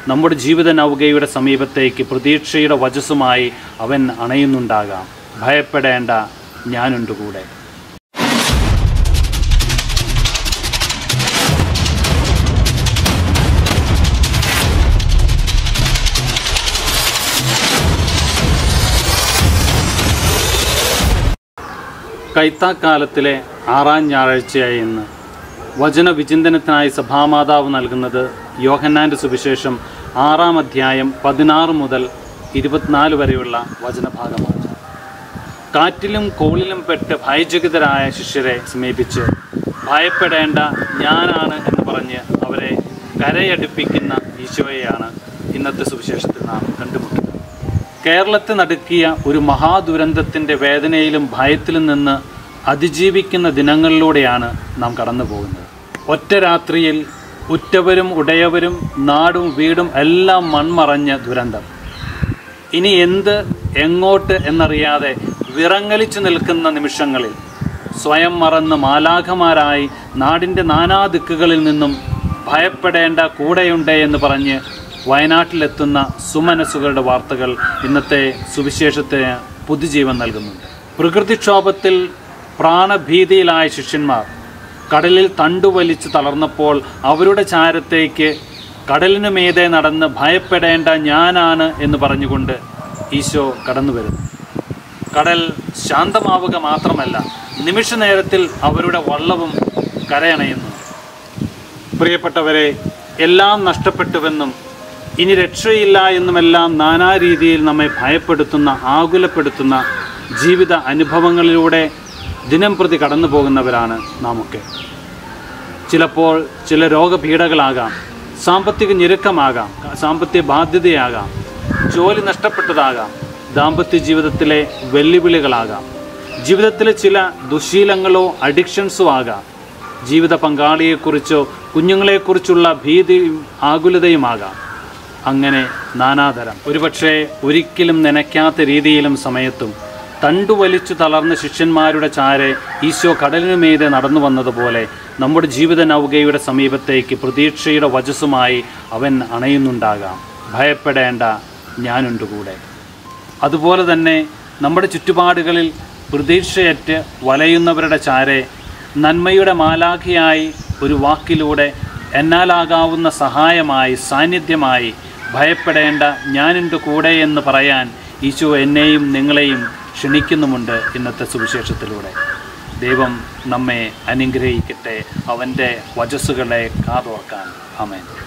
നമ്മുടെ ജീവിത നൗകയുടെ സമീപത്തേക്ക് പ്രതീക്ഷയുടെ വചസ്സുമായി അവൻ അണയുന്നുണ്ടാകാം ഭയപ്പെടേണ്ട ഞാനുണ്ട് കൂടെ കൈത്താക്കാലത്തിലെ ആറാം ഞായറാഴ്ചയായ ഇന്ന് വചന വിചിന്തനത്തിനായി സഭാമാതാവ് നൽകുന്നത് യോഹന്നാൻ്റെ സുവിശേഷം ആറാം അധ്യായം പതിനാറ് മുതൽ ഇരുപത്തിനാല് വരെയുള്ള വചനഭാഗമാണ് കാറ്റിലും കോളിലും പെട്ട് ഭയചകിതരായ ശിഷ്യരെ സമീപിച്ച് ഭയപ്പെടേണ്ട ഞാനാണ് എന്ന് പറഞ്ഞ് അവരെ കരയടുപ്പിക്കുന്ന ഈശോയെയാണ് ഇന്നത്തെ സുവിശേഷത്തിൽ നാം കണ്ടുമുട്ടുന്നത് കേരളത്തെ നടുക്കിയ ഒരു മഹാദുരന്തത്തിൻ്റെ വേദനയിലും ഭയത്തിലും നിന്ന് അതിജീവിക്കുന്ന ദിനങ്ങളിലൂടെയാണ് നാം കടന്നു പോകുന്നത് ഒറ്റ രാത്രിയിൽ ഉറ്റവരും ഉടയവരും നാടും വീടും എല്ലാം മൺമറഞ്ഞ ദുരന്തം ഇനി എന്ത് എങ്ങോട്ട് എന്നറിയാതെ വിറങ്ങലിച്ചു നിൽക്കുന്ന നിമിഷങ്ങളിൽ സ്വയം മറന്ന് മാലാഖമാരായി നാടിൻ്റെ നാനാദിക്കുകളിൽ നിന്നും ഭയപ്പെടേണ്ട കൂടെയുണ്ട് എന്ന് പറഞ്ഞ് വയനാട്ടിലെത്തുന്ന സുമനസ്സുകളുടെ വാർത്തകൾ ഇന്നത്തെ സുവിശേഷത്തിന് പുതുജീവൻ നൽകുന്നുണ്ട് പ്രകൃതിക്ഷോഭത്തിൽ പ്രാണഭീതിയിലായ ശിഷ്യന്മാർ കടലിൽ തണ്ടുവലിച്ച് തളർന്നപ്പോൾ അവരുടെ ചാരത്തേക്ക് കടലിനു മീതെ നടന്ന് ഭയപ്പെടേണ്ട ഞാനാണ് എന്ന് പറഞ്ഞുകൊണ്ട് ഈശോ കടന്നു വരുന്നു കടൽ ശാന്തമാവുക മാത്രമല്ല നിമിഷ നേരത്തിൽ അവരുടെ വള്ളവും കരയണയുന്നു പ്രിയപ്പെട്ടവരെ എല്ലാം നഷ്ടപ്പെട്ടുവെന്നും ഇനി രക്ഷയില്ല എന്നുമെല്ലാം നാനാ രീതിയിൽ നമ്മെ ഭയപ്പെടുത്തുന്ന ആകുലപ്പെടുത്തുന്ന ജീവിത അനുഭവങ്ങളിലൂടെ ദിനം പ്രതി കടന്നു പോകുന്നവരാണ് നാമൊക്കെ ചിലപ്പോൾ ചില രോഗപീഠകളാകാം സാമ്പത്തിക ഞെരുക്കമാകാം സാമ്പത്തിക ബാധ്യതയാകാം ജോലി നഷ്ടപ്പെട്ടതാകാം ദാമ്പത്യ ജീവിതത്തിലെ വെല്ലുവിളികളാകാം ജീവിതത്തിലെ ചില ദുശീലങ്ങളോ അഡിക്ഷൻസോ ആകാം ജീവിത പങ്കാളിയെക്കുറിച്ചോ കുഞ്ഞുങ്ങളെക്കുറിച്ചുള്ള ഭീതിയും ആകുലതയുമാകാം അങ്ങനെ നാനാതരം ഒരുപക്ഷെ ഒരിക്കലും നനയ്ക്കാത്ത രീതിയിലും സമയത്തും തണ്ടുവലിച്ചു തളർന്ന ശിഷ്യന്മാരുടെ ചാരെ ഈശോ കടലിനു മീതെ നടന്നു വന്നതുപോലെ നമ്മുടെ ജീവിത നൗകയുടെ സമീപത്തേക്ക് പ്രതീക്ഷയുടെ വചസ്സുമായി അവൻ അണയുന്നുണ്ടാകാം ഭയപ്പെടേണ്ട ഞാനുണ്ട് കൂടെ അതുപോലെ തന്നെ നമ്മുടെ ചുറ്റുപാടുകളിൽ പ്രതീക്ഷയറ്റ് വലയുന്നവരുടെ ചാരെ നന്മയുടെ മാലാഖിയായി ഒരു വാക്കിലൂടെ എന്നാലാകാവുന്ന സഹായമായി സാന്നിധ്യമായി ഭയപ്പെടേണ്ട ഞാനുണ്ട് കൂടെ എന്ന് പറയാൻ ഈശോ എന്നെയും നിങ്ങളെയും ക്ഷണിക്കുന്നുമുണ്ട് ഇന്നത്തെ സുവിശേഷത്തിലൂടെ ദൈവം നമ്മെ അനുഗ്രഹിക്കട്ടെ അവൻ്റെ വചസ്സുകളെ കാതോർക്കാൻ ആമേൻ